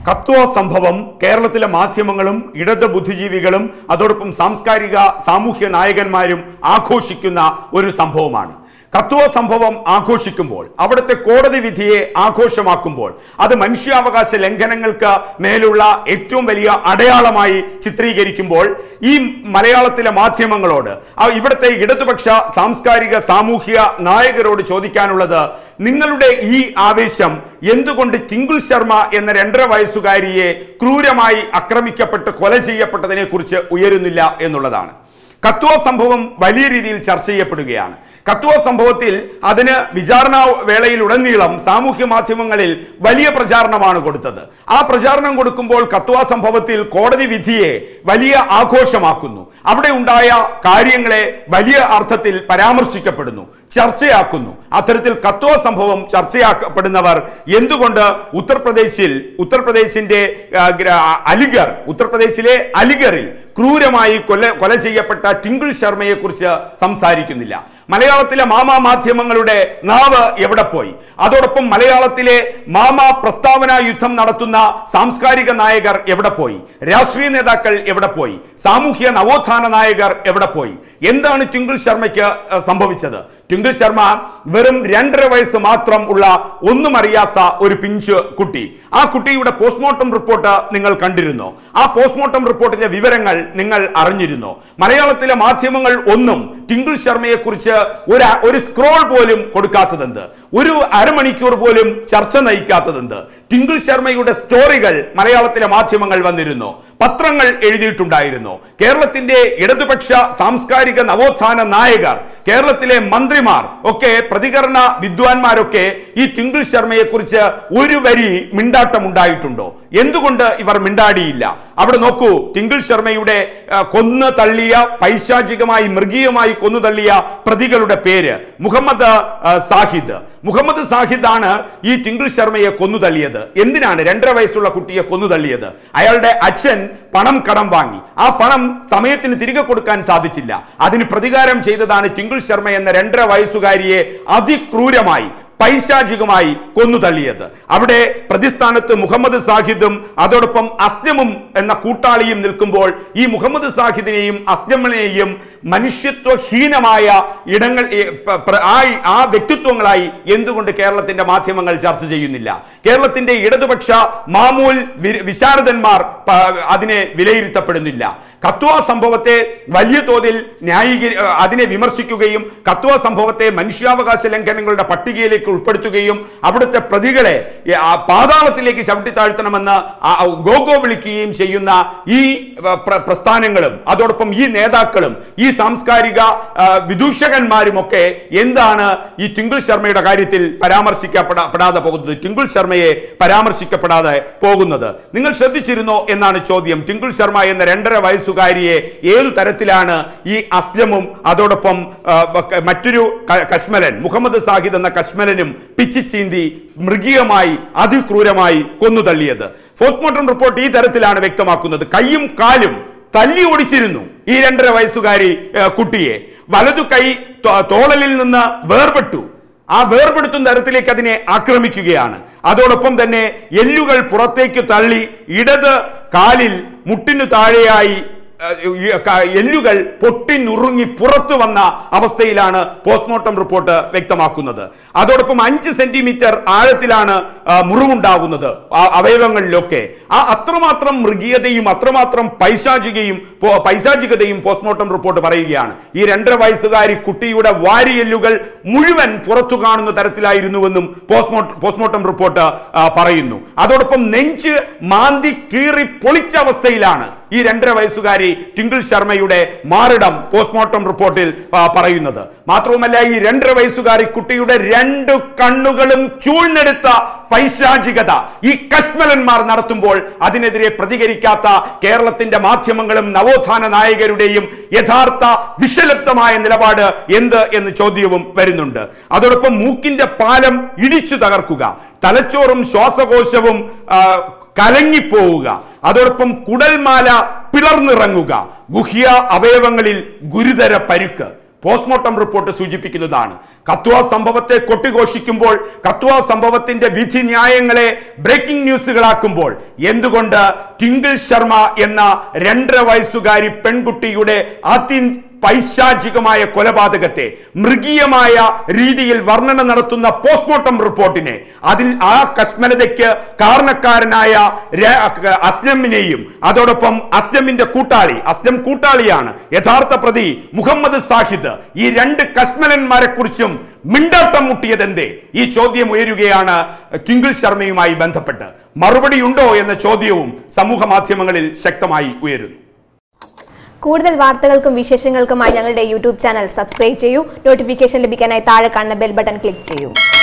കത്വ സംഭവം കേരളത്തിലെ മാധ്യമങ്ങളും ഇടത് ബുദ്ധിജീവികളും അതോടൊപ്പം സാംസ്കാരിക സാമൂഹ്യ നായകന്മാരും ആഘോഷിക്കുന്ന ഒരു സംഭവമാണ് കത്വ സംഭവം ആഘോഷിക്കുമ്പോൾ അവിടുത്തെ കോടതി വിധിയെ ആഘോഷമാക്കുമ്പോൾ അത് മനുഷ്യാവകാശ ലംഘനങ്ങൾക്ക് മേലുള്ള ഏറ്റവും വലിയ അടയാളമായി ചിത്രീകരിക്കുമ്പോൾ ഈ മലയാളത്തിലെ മാധ്യമങ്ങളോട് ആ ഇവിടുത്തെ ഇടതുപക്ഷ സാംസ്കാരിക സാമൂഹ്യ നായകരോട് ചോദിക്കാനുള്ളത് നിങ്ങളുടെ ഈ ആവേശം എന്തുകൊണ്ട് ടിങ്കിൾ ശർമ്മ എന്ന രണ്ടര വയസ്സുകാരിയെ ക്രൂരമായി ആക്രമിക്കപ്പെട്ട് കൊല ചെയ്യപ്പെട്ടതിനെ കുറിച്ച് ഉയരുന്നില്ല എന്നുള്ളതാണ് കത്വ സംഭവം വലിയ രീതിയിൽ ചർച്ച ചെയ്യപ്പെടുകയാണ് കത്വ സംഭവത്തിൽ അതിന് വിചാരണ വേളയിലുടനീളം സാമൂഹ്യ മാധ്യമങ്ങളിൽ വലിയ പ്രചാരണമാണ് കൊടുത്തത് ആ പ്രചാരണം കൊടുക്കുമ്പോൾ കത്വ സംഭവത്തിൽ കോടതി വിധിയെ വലിയ ആഘോഷമാക്കുന്നു അവിടെ ഉണ്ടായ കാര്യങ്ങളെ വലിയ അർത്ഥത്തിൽ പരാമർശിക്കപ്പെടുന്നു ചർച്ചയാക്കുന്നു അത്തരത്തിൽ കത്വ സംഭവം ചർച്ചയാക്കപ്പെടുന്നവർ എന്തുകൊണ്ട് ഉത്തർപ്രദേശിൽ ഉത്തർപ്രദേശിന്റെ ആ, ഗ്ര- അലിഗർ ഉത്തർപ്രദേശിലെ അലിഗറിൽ ക്രൂരമായി കൊല കൊല ചെയ്യപ്പെട്ട ടിങ്കിൾ ശർമ്മയെ കുറിച്ച് സംസാരിക്കുന്നില്ല മലയാളത്തിലെ മാമാ മാധ്യമങ്ങളുടെ നാവ് എവിടെ പോയി അതോടൊപ്പം മലയാളത്തിലെ മാമാ പ്രസ്താവന യുദ്ധം നടത്തുന്ന സാംസ്കാരിക നായകർ എവിടെ പോയി രാഷ്ട്രീയ നേതാക്കൾ എവിടെ പോയി സാമൂഹ്യ നവോത്ഥാന നായകർ എവിടെ പോയി എന്താണ് ടിങ്കിൾ ശർമ്മയ്ക്ക് അഹ്, സംഭവിച്ചത് ടിങ്കിൾ ശർമ്മ വെറും രണ്ടര വയസ്സ് മാത്രം ഉള്ള ഒന്നും അറിയാത്ത ഒരു പിഞ്ച് കുട്ടി ആ കുട്ടിയുടെ പോസ്റ്റ്മോർട്ടം റിപ്പോർട്ട് നിങ്ങൾ കണ്ടിരുന്നോ ആ പോസ്റ്റ്മോർട്ടം റിപ്പോർട്ടിലെ വിവരങ്ങൾ നിങ്ങൾ അറിഞ്ഞിരുന്നോ മലയാളത്തിലെ മാധ്യമങ്ങൾ ഒന്നും ടിങ്കിൾ ശർമ്മയെ കുറിച്ച് ഒരു ഒരു സ്ക്രോൾ പോലും കൊടുക്കാത്തതെന്ത് ഒരു അരമണിക്കൂർ പോലും ചർച്ച നയിക്കാത്തതെന്ത് ടിങ്കിൾ ശർമ്മയുടെ സ്റ്റോറികൾ മലയാളത്തിലെ മാധ്യമങ്ങൾ വന്നിരുന്നു പത്രങ്ങൾ എഴുതിയിട്ടുണ്ടായിരുന്നു കേരളത്തിന്റെ ഇടതുപക്ഷ സാംസ്കാരിക നവോത്ഥാന നായകർ കേരളത്തിലെ മന്ത്രിമാർ ഒക്കെ പ്രതികരണ വിദ്വാൻമാരൊക്കെ ഈ ടിങ്കിൾ ശർമ്മയെ കുറിച്ച് ഒരു വരി മിണ്ടാട്ടം ഉണ്ടായിട്ടുണ്ടോ എന്തുകൊണ്ട് ഇവർ മിണ്ടാടിയില്ല അവിടെ നോക്കൂ ടിങ്കിൾ ശർമ്മയുടെ ആ, കൊന്നു തള്ളിയ പൈശാചികമായി മൃഗീയമായി കൊന്നു തള്ളിയ പ്രതികളുടെ പേര് മുഹമ്മദ് ആ, സാഹിദ് മുഹമ്മദ് സാഹിദ് ആണ് ഈ ടിങ്കിൾ ശർമ്മയെ കൊന്നു തള്ളിയത് എന്തിനാണ് രണ്ടര വയസ്സുള്ള കുട്ടിയെ കൊന്നു തള്ളിയത് അയാളുടെ അച്ഛൻ പണം കടം വാങ്ങി ആ പണം സമയത്തിന് തിരികെ കൊടുക്കാൻ സാധിച്ചില്ല അതിന് പ്രതികാരം ചെയ്തതാണ് ടിങ്കിൾ ശർമ്മ എന്ന രണ്ടര വയസ്സുകാരിയെ അതിക്രൂരമായി പൈശാചികമായി കൊന്നു തള്ളിയത് അവിടെ പ്രതിസ്ഥാനത്ത് മുഹമ്മദ് സാഹിദും അതോടൊപ്പം അസ്ലമും എന്ന കൂട്ടാളിയും നിൽക്കുമ്പോൾ ഈ മുഹമ്മദ് സാഹിദിനെയും അസ്ലമിനെയും മനുഷ്യത്വഹീനമായ ഇടങ്ങൾ ഏ, പ- പ്ര- ആ ആ വ്യക്തിത്വങ്ങളായി എന്തുകൊണ്ട് കേരളത്തിന്റെ മാധ്യമങ്ങൾ ചർച്ച ചെയ്യുന്നില്ല കേരളത്തിന്റെ ഇടതുപക്ഷ മാമൂൽ വി- വിശാരദന്മാർ പ- അതിനെ വിലയിരുത്തപ്പെടുന്നില്ല കത്വ സംഭവത്തെ വലിയ തോതിൽ ന്യായീകരി അതിനെ വിമർശിക്കുകയും കത്വ സംഭവത്തെ മനുഷ്യാവകാശ ലംഘനങ്ങളുടെ പട്ടികയിലേക്ക് ഉൾപ്പെടുത്തുകയും അവിടുത്തെ പ്രതികളെ ഏ, ആ പാതാളത്തിലേക്ക് ചവിട്ടിത്താഴ്ത്തണമെന്ന് ആ- ആ ഗോഗോ വിളിക്കുകയും ചെയ്യുന്ന ഈ ആ, പ്ര- പ്രസ്ഥാനങ്ങളും അതോടൊപ്പം ഈ നേതാക്കളും ഈ സാംസ്കാരിക ആ, വിദൂഷകന്മാരും ഒക്കെ എന്താണ് ഈ ടിങ്കിൾ ശർമ്മയുടെ കാര്യത്തിൽ പരാമർശിക്കപ്പെടാ പെടാതെ പോകുന്നത് ടിങ്കിൾ ശർമ്മയെ പരാമർശിക്കപ്പെടാതെ പോകുന്നത് നിങ്ങൾ ശ്രദ്ധിച്ചിരുന്നോ എന്നാണ് ചോദ്യം ടിങ്കിൾ ശർമ്മ എന്ന രണ്ടര വയസ്സുകാരിയെ ഏതു തരത്തിലാണ് ഈ അസ്ലമും അതോടൊപ്പം ആ, ബ- മറ്റൊരു ക- കശ്മലൻ മുഹമ്മദ് സാഹിദ് എന്ന കശ്മലനും പിച്ചിച്ചീന്തി മൃഗീയമായി അതിക്രൂരമായി കൊന്നുതള്ളിയത് പോസ്റ്റ്മോർട്ടം റിപ്പോർട്ട് ഈ തരത്തിലാണ് വ്യക്തമാക്കുന്നത് കൈയും കാലും തല്ലി ഓടിച്ചിരുന്നു ഈ രണ്ടര വയസ്സുകാരി ആ, കുട്ടിയെ വലതു കൈ തോ- തോളലിൽ നിന്ന് വേർപെട്ടു ആ വേർപെടുത്തുന്ന തരത്തിലേക്ക് അതിനെ ആക്രമിക്കുകയാണ് അതോടൊപ്പം തന്നെ എല്ലുകൾ പുറത്തേക്ക് തള്ളി ഇടത് കാലിൽ മുട്ടിനു താഴെയായി ഏഹ്, ഈ ക- എല്ലുകൾ പൊട്ടിനുറുങ്ങി പുറത്തു വന്ന അവസ്ഥയിലാണ് പോസ്റ്റ്മോർട്ടം റിപ്പോർട്ട് വ്യക്തമാക്കുന്നത് അതോടൊപ്പം അഞ്ച് സെന്റിമീറ്റർ ആഴത്തിലാണ് ആ, മുറിവുണ്ടാകുന്നത് ആ അവയവങ്ങളിലൊക്കെ ആ അത്രമാത്രം മൃഗീയതയും അത്രമാത്രം പൈശാചികയും പോ- പൈശാചികതയും പോസ്റ്റ്മോർട്ടം റിപ്പോർട്ട് പറയുകയാണ് ഈ രണ്ടര വയസ്സുകാരി കുട്ടിയുടെ വാരിയെല്ലുകൾ മുഴുവൻ പുറത്തു കാണുന്ന തരത്തിലായിരുന്നുവെന്നും പോസ്റ്റ്മോർട്ടം പോസ്റ്റ്മോർട്ടം റിപ്പോർട്ട് ആ, പറയുന്നു അതോടൊപ്പം നെഞ്ച് മാന്തി കീറി പൊളിച്ച അവസ്ഥയിലാണ് ഈ രണ്ടര വയസ്സുകാരി ടിങ്കിൾ ശർമ്മയുടെ മാറിടം പോസ്റ്റ്മോർട്ടം റിപ്പോർട്ടിൽ ആ, പറയുന്നത് മാത്രവുമല്ല ഈ രണ്ടര വയസ്സുകാരി കുട്ടിയുടെ രണ്ട് കണ്ണുകളും ചൂഴ്ന്നെടുത്ത പൈശാചികത ഈ കശ്മലന്മാർ നടത്തുമ്പോൾ അതിനെതിരെ പ്രതികരിക്കാത്ത കേരളത്തിന്റെ മാധ്യമങ്ങളും നവോത്ഥാന നായകരുടെയും യഥാർത്ഥ വിഷലിപ്തമായ നിലപാട് എന്ത് എന്ന് ചോദ്യവും വരുന്നുണ്ട് അതോടൊപ്പം മൂക്കിന്റെ പാലം ഇടിച്ചു തകർക്കുക തലച്ചോറും ശ്വാസകോശവും ആ, കലങ്ങിപ്പോവുക അതോടൊപ്പം കുടൽമാല പിളർന്നിറങ്ങുക ഗുഹ്യ അവയവങ്ങളിൽ ഗുരുതര പരുക്ക് പോസ്റ്റ്മോർട്ടം റിപ്പോർട്ട് സൂചിപ്പിക്കുന്നതാണ് കത്വ സംഭവത്തെ കൊട്ടിഘോഷിക്കുമ്പോൾ കത്വ സംഭവത്തിന്റെ വിധി ന്യായങ്ങളെ ബ്രേക്കിംഗ് ന്യൂസുകളാക്കുമ്പോൾ എന്തുകൊണ്ട് ട്വിങ്കിൾ ശർമ്മ എന്ന രണ്ടര വയസ്സുകാരി പെൺകുട്ടിയുടെ അതി പൈശാചികമായ കൊലപാതകത്തെ മൃഗീയമായ രീതിയിൽ വർണ്ണന നടത്തുന്ന പോസ്റ്റ്മോർട്ടം റിപ്പോർട്ടിനെ അതിൽ ആ കശ്മലതയ്ക്ക് കാരണക്കാരനായ ര- അസ്ലമിനെയും അതോടൊപ്പം അസ്ലമിന്റെ കൂട്ടാളി അസ്ലം കൂട്ടാളിയാണ് യഥാർത്ഥ പ്രതി മുഹമ്മദ് സാഹിദ് ഈ രണ്ട് കശ്മലന്മാരെ കുറിച്ചും മിണ്ടാട്ടം മുട്ടിയതെന്തേ ഈ ചോദ്യം ഉയരുകയാണ് ട്വിങ്കിൾ ശർമ്മയുമായി ബന്ധപ്പെട്ട് മറുപടി ഉണ്ടോ എന്ന ചോദ്യവും സമൂഹ മാധ്യമങ്ങളിൽ ശക്തമായി ഉയരുന്നു കൂടുതൽ വാർത്തകൾക്കും വിശേഷങ്ങൾക്കുമായി ഞങ്ങളുടെ യൂട്യൂബ് ചാനൽ സബ്സ്ക്രൈബ് ചെയ്യൂ നോട്ടിഫിക്കേഷൻ ലഭിക്കാനായി താഴെ കാണുന്ന ബെൽ ബട്ടൺ ക്ലിക്ക് ചെയ്യൂ